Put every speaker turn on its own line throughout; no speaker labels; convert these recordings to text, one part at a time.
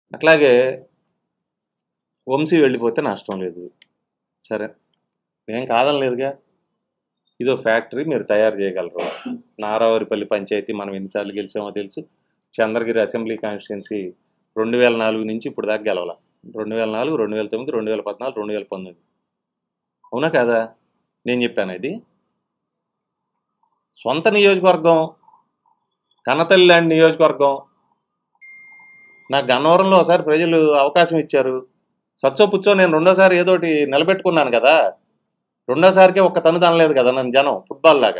అట్లాగే వంశీ వెళ్ళిపోతే నష్టం లేదు సరే ఏం కాదని లేదుగా ఇదో ఫ్యాక్టరీ మీరు తయారు చేయగలరు నారావారిపల్లి పంచాయతీ మనం ఎన్నిసార్లు గెలిచామో తెలుసు చంద్రగిరి అసెంబ్లీ కాన్స్టిట్యున్సీ రెండు వేల నాలుగు నుంచి ఇప్పుడు దాకా గెలవాల రెండు వేల నాలుగు రెండు వేల తొమ్మిది రెండు వేల పద్నాలుగు రెండు వేల పంతొమ్మిది అవునా కదా నేను చెప్పాను ఇది సొంత నియోజకవర్గం కన్నతల్లి లాంటి నియోజకవర్గం నాకు గన్నవరంలో ఒకసారి ప్రజలు అవకాశం ఇచ్చారు సచ్చో పుచ్చో నేను రెండోసారి ఏదోటి నిలబెట్టుకున్నాను కదా రెండోసారికే ఒక్క తను తనలేదు కదా నన్ను జనం ఫుట్బాల్ లాగా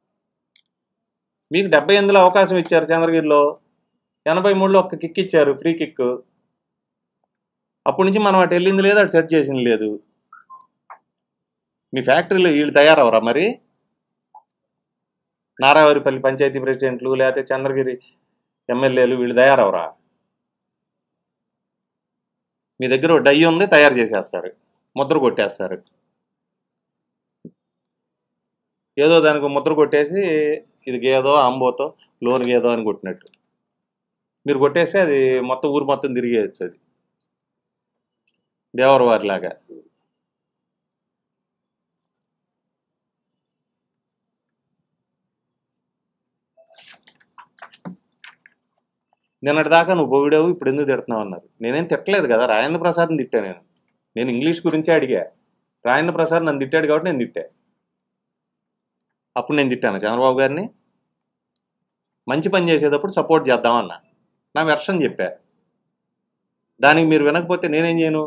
మీకు డెబ్బై ఎనిమిదిలో అవకాశం ఇచ్చారు చంద్రగిరిలో ఎనభై మూడులో ఒక్క కిక్ ఇచ్చారు ఫ్రీ కిక్ అప్పటి నుంచి మనం అటు వెళ్ళింది లేదు అటు సెట్ చేసింది లేదు మీ ఫ్యాక్టరీలో వీళ్ళు తయారవరా మరి నారావారిపల్లి పంచాయతీ ప్రెసిడెంట్లు లేకపోతే చంద్రగిరి ఎమ్మెల్యేలు వీళ్ళు తయారవరా మీ దగ్గర ఓ డై ఉంది తయారు చేసేస్తారు ముద్ర కొట్టేస్తారు ఏదో దానికి ముద్ర కొట్టేసి ఇది గేదో అంబోతో లోన్ గేదో అని కొట్టినట్టు మీరు కొట్టేస్తే అది మొత్తం ఊరు మొత్తం తిరిగేయచ్చు అది దేవరవారి లాగా నిన్నటి దాకా నువ్వు పొగిడావు ఇప్పుడు ఎందుకు తిడుతున్నావు అన్నారు నేనేం తిట్టలేదు కదా రాజేంద్ర ప్రసాద్ని తిట్టా నేను నేను ఇంగ్లీష్ గురించే అడిగా రాజేంద్ర ప్రసాద్ నన్ను తిట్టాడు కాబట్టి నేను తిట్టా అప్పుడు నేను తిట్టాను చంద్రబాబు గారిని మంచి పని చేసేటప్పుడు సపోర్ట్ చేద్దామన్నా నా వెర్షన్ చెప్పా దానికి మీరు వినకపోతే నేనేం చేయను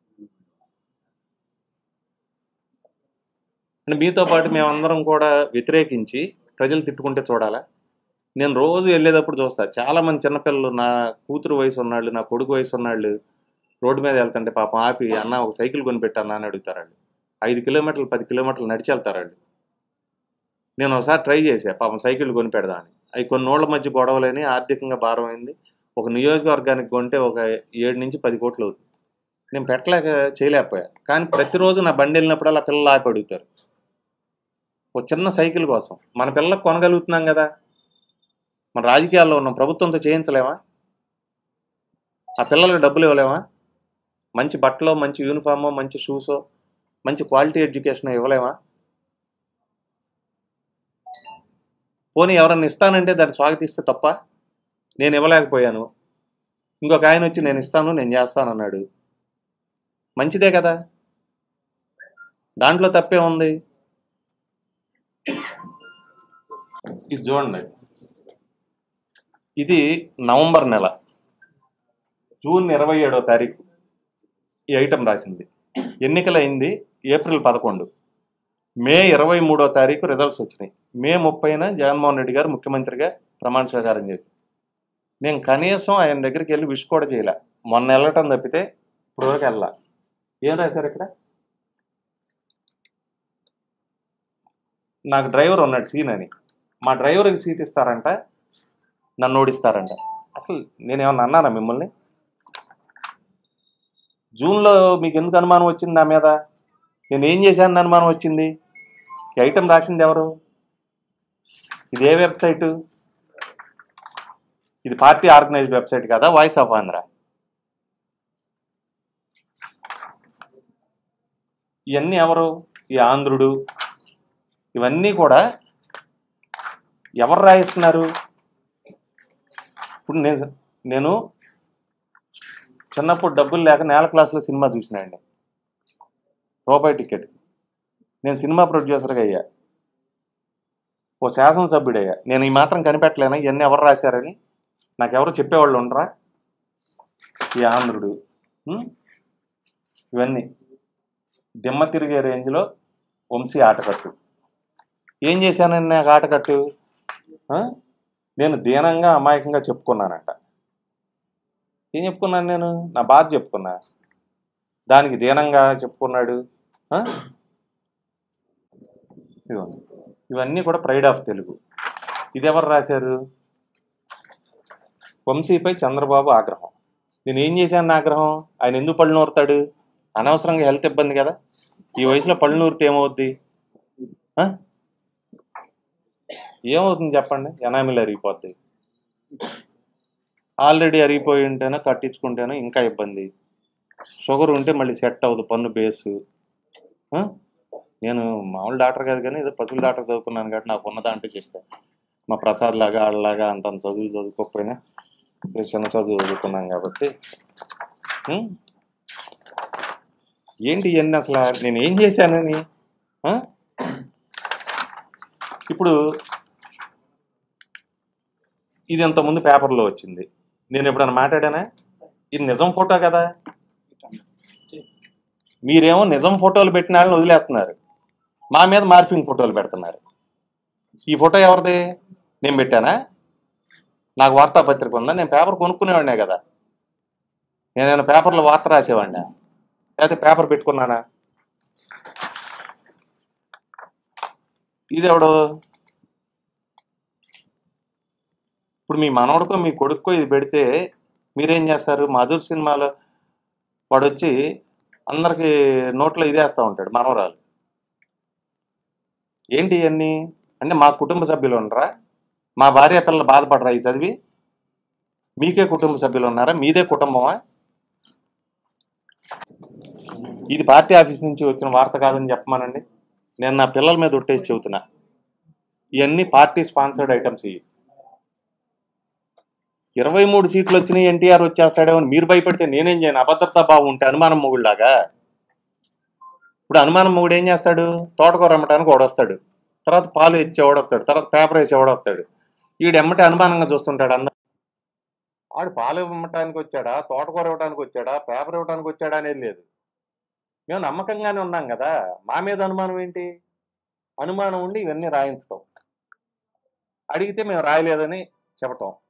అంటే మీతో పాటు మేమందరం కూడా వ్యతిరేకించి ప్రజలు తిట్టుకుంటే చూడాలా నేను రోజు వెళ్ళేటప్పుడు చూస్తా చాలా మంది చిన్నపిల్లలు నా కూతురు వయసు ఉన్నాళ్ళు నా కొడుకు వయసు ఉన్నాళ్ళు రోడ్డు మీద వెళ్తుంటే పాపం ఆపి అన్న ఒక సైకిల్ కొనిపెట్టన్నా అని అడుగుతారు వాళ్ళు ఐదు కిలోమీటర్లు పది కిలోమీటర్లు నడిచి వెళ్తారు వాళ్ళు నేను ఒకసారి ట్రై చేశా పాపం సైకిల్ కొనిపెడదామని అవి కొన్ని ఓళ్ళ మధ్య గొడవలని ఆర్థికంగా భారం అయింది ఒక నియోజకవర్గానికి కొంటే ఒక ఏడు నుంచి పది కోట్లు అవుతుంది నేను పెట్టలేక చేయలేకపోయా కానీ ప్రతిరోజు నా బండి వెళ్ళినప్పుడల్లా పిల్లలు ఆపి అడుగుతారు ఒక చిన్న సైకిల్ కోసం మన పిల్లలకు కొనగలుగుతున్నాం కదా మన రాజకీయాల్లో ఉన్న ప్రభుత్వంతో చేయించలేమా ఆ పిల్లలకు డబ్బులు ఇవ్వలేమా మంచి బట్టలో మంచి యూనిఫామో మంచి షూసో మంచి క్వాలిటీ ఎడ్యుకేషన్ ఇవ్వలేమా పోనీ ఎవరన్నా ఇస్తానంటే దాన్ని స్వాగతిస్తే తప్ప నేను ఇవ్వలేకపోయాను ఇంకొక ఆయన వచ్చి నేను ఇస్తాను నేను చేస్తాను అన్నాడు మంచిదే కదా దాంట్లో తప్పే ఉంది ఇది చూడండి ఇది నవంబర్ నెల జూన్ ఇరవై ఏడో తారీఖు ఈ ఐటెం రాసింది ఎన్నికలైంది ఏప్రిల్ పదకొండు మే ఇరవై మూడో తారీఖు రిజల్ట్స్ వచ్చినాయి మే ముప్పైన జగన్మోహన్ రెడ్డి గారు ముఖ్యమంత్రిగా ప్రమాణ స్వీకారం చేసి నేను కనీసం ఆయన దగ్గరికి వెళ్ళి విష్ కూడా చేయలే మొన్న వెళ్ళటం తప్పితే ఇప్పుడు వరకు వెళ్ళా ఏం రాశారు ఇక్కడ నాకు డ్రైవర్ ఉన్నాడు సీన్ అని మా డ్రైవర్కి సీట్ ఇస్తారంట నన్ను ఓడిస్తారంట అసలు నేనేమన్నా అన్నానా మిమ్మల్ని జూన్లో మీకు ఎందుకు అనుమానం వచ్చింది నా మీద నేను ఏం చేశాను అనుమానం వచ్చింది ఈ ఐటెం రాసింది ఎవరు ఇది ఏ వెబ్సైటు ఇది పార్టీ ఆర్గనైజ్డ్ వెబ్సైట్ కదా వాయిస్ ఆఫ్ ఆంధ్ర ఇవన్నీ ఎవరు ఈ ఆంధ్రుడు ఇవన్నీ కూడా ఎవరు రాయిస్తున్నారు ఇప్పుడు నేను నేను చిన్నప్పుడు డబ్బులు లేక నేల క్లాసులో సినిమా చూసినాయండి రూపాయి టికెట్ నేను సినిమా ప్రొడ్యూసర్గా అయ్యా ఓ శాసనసభ్యుడయ్యా నేను ఈ మాత్రం కనిపెట్టలేనా ఇవన్నీ ఎవరు రాశారని నాకెవరు చెప్పేవాళ్ళు ఉండరా ఈ ఆంధ్రుడు ఉం? ఇవన్నీ దిమ్మ తిరిగే రేంజ్లో వంశీ ఆటకట్టు ఏం చేశానని నాకు ఆటకట్టు ఆ? నేను దీనంగా అమాయకంగా చెప్పుకున్నానంట ఏం చెప్పుకున్నాను నేను నా బాధ చెప్పుకున్నా దానికి దీనంగా చెప్పుకున్నాడు ఆ? ఇదిగోండి. ఇవన్నీ కూడా ప్రైడ్ ఆఫ్ తెలుగు ఇది ఎవరు రాశారు వంశీపై చంద్రబాబు ఆగ్రహం నేను ఏం చేశాను నా ఆగ్రహం ఆయన ఎందుకు పళ్ళు నూరుతాడు అనవసరంగా హెల్త్ ఇబ్బంది కదా ఈ వయసులో పళ్ళు నూరితే ఏమవుద్ది ఆ? ఏమవుతుంది చెప్పండి ఎనామిల్ అరిగిపోద్ది ఆల్రెడీ అరిగిపోయి ఉంటేనో కట్టించుకుంటేనో ఇంకా ఇబ్బంది షుగర్ ఉంటే మళ్ళీ సెట్ అవ్వదు పన్ను బేసు ఆ? నేను మామూలు డాక్టర్ కాదు కానీ ఏదో పశువుల డాక్టర్ చదువుకున్నాను కాబట్టి నాకు ఉన్నదా అంటే చెప్పాను మా ప్రసాద్ లాగా వాళ్ళలాగా అంత అంత చదువులు చదువుకోకపోయినా ఏదో చిన్న చదువు చదువుకున్నాం కాబట్టి ఉం? ఏంటి ఇవన్నీ అసలు నేను ఏం చేశానని ఆ? ఇప్పుడు ఇది ఇంతకుముందు పేపర్లో వచ్చింది నేను ఎప్పుడైనా మాట్లాడానా ఇది నిజం ఫోటో కదా మీరేమో నిజం ఫోటోలు పెట్టిన వాళ్ళని వదిలేస్తున్నారు మా మీద మార్ఫింగ్ ఫోటోలు పెడుతున్నారు ఈ ఫోటో ఎవరిది నేను పెట్టానా నాకు వార్తాపత్రిక ఉందా నేను పేపర్ కొనుక్కునేవాడినే కదా నేనైనా పేపర్లో వార్త రాసేవాడినా లేకపోతే పేపర్ పెట్టుకున్నానా ఇదెవడు ఇప్పుడు మీ మనవడికో మీ కొడుక్కో ఇది పెడితే మీరేం చేస్తారు మధుర్ సినిమాలో వాడు వచ్చి అందరికి నోట్లో ఇదేస్తూ ఉంటాడు మనవరాలు ఏంటి ఇవన్నీ అంటే మా కుటుంబ సభ్యులు ఉండరా మా భార్య పిల్లలు బాధపడరా ఈ చదివి మీకే కుటుంబ సభ్యులు ఉన్నారా మీదే కుటుంబమా ఇది పార్టీ ఆఫీస్ నుంచి వచ్చిన వార్త కాదని చెప్పమానండి నేను నా పిల్లల మీద ఒట్టేసి చెబుతున్నా ఇవన్నీ పార్టీ స్పాన్సర్డ్ ఐటమ్స్ ఇవి ఇరవై మూడు సీట్లు వచ్చినాయి ఎన్టీఆర్ వచ్చేస్తాడేమో అని మీరు భయపడితే నేనేం చేయను అభద్రతా భావం ఉంటే అనుమానం మొగుడులాగా ఇప్పుడు అనుమానం మొగుడు ఏం చేస్తాడు తోటకూర అమ్మటానికి ఓడొస్తాడు తర్వాత పాలు ఇచ్చి ఎవడొస్తాడు తర్వాత పేపర్ వేసి ఎవడొస్తాడు వీడు ఎమ్మటే అనుమానంగా చూస్తుంటాడు అందరు ఆడు పాలు ఇవ్వటానికి వచ్చాడా తోటకూర ఇవ్వడానికి వచ్చాడా పేపర్ ఇవ్వడానికి వచ్చాడా అనేది లేదు మేము నమ్మకంగానే ఉన్నాం కదా మా మీద అనుమానం ఏంటి అనుమానం ఉండి ఇవన్నీ రాయించటం అడిగితే మేము రాయలేదని చెప్పటం